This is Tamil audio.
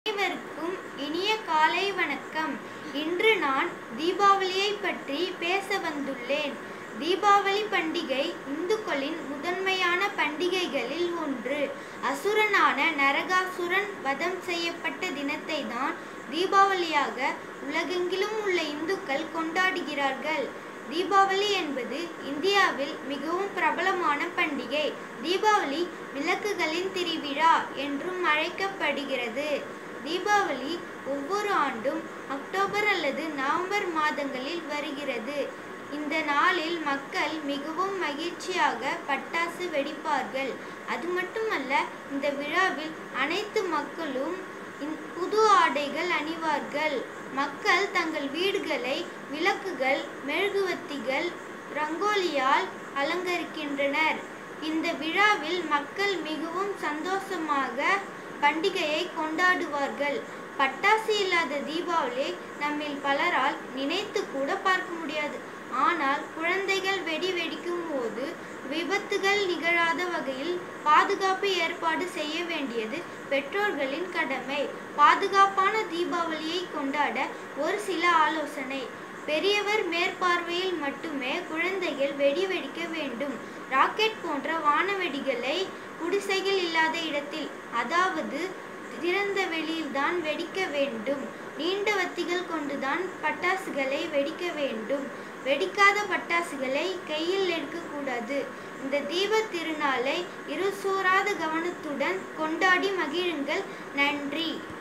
அனைவருக்கும் இனிய காலை வணக்கம் இன்று நான் தீபாவளியை பற்றி பேச வந்துள்ளேன் தீபாவளி பண்டிகை இந்துக்களின் முதன்மையான பண்டிகைகளில் ஒன்று அசுரனான நரகாசுரன் வதம் செய்யப்பட்ட தினத்தை தான் தீபாவளியாக உலகெங்கிலும் உள்ள இந்துக்கள் கொண்டாடுகிறார்கள் தீபாவளி என்பது இந்தியாவில் மிகவும் பிரபலமான பண்டிகை தீபாவளி விளக்குகளின் திருவிழா என்றும் அழைக்கப்படுகிறது தீபாவளி ஒவ்வொரு ஆண்டும் அக்டோபர் அல்லது நவம்பர் மாதங்களில் வருகிறது இந்த நாளில் மக்கள் மிகவும் மகிழ்ச்சியாக பட்டாசு வெடிப்பார்கள் அது மட்டுமல்ல இந்த விழாவில் அனைத்து மக்களும் இந்- புது ஆடைகள் அணிவார்கள் மக்கள் தங்கள் வீடுகளை விளக்குகள் மெழுகுவர்த்திகள் ரங்கோலியால் அலங்கரிக்கின்றனர் இந்த விழாவில் மக்கள் மிகவும் சந்தோஷமாக பண்டிகையை கொண்டாடுவார்கள் பட்டாசு இல்லாத தீபாவளி நம்மில் பலரால் நினைத்து கூட பார்க்க முடியாது ஆனால் குழந்தைகள் வெடி வெடிக்கும் போது விபத்துகள் நிகழாத வகையில் பாதுகாப்பு ஏற்பாடு செய்ய வேண்டியது பெற்றோர்களின் கடமை பாதுகாப்பான தீபாவளியை கொண்டாட ஒரு சில ஆலோசனை பெரியவர் மேற்பார்வையில் மட்டுமே குழந்தைகள் வெடி வெடிக்க வேண்டும் ராக்கெட் போன்ற வானவெடிகளை குடிசைகள் இல்லாத இடத்தில் அதாவது திறந்த வெளியில்தான் வெடிக்க வேண்டும் நீண்ட வத்திகள் கொண்டுதான் பட்டாசுகளை வெடிக்க வேண்டும் வெடிக்காத பட்டாசுகளை கையில் எடுக்கக்கூடாது இந்த தீப திருநாளை இருசோராத கவனத்துடன் கொண்டாடி மகிழுங்கள் நன்றி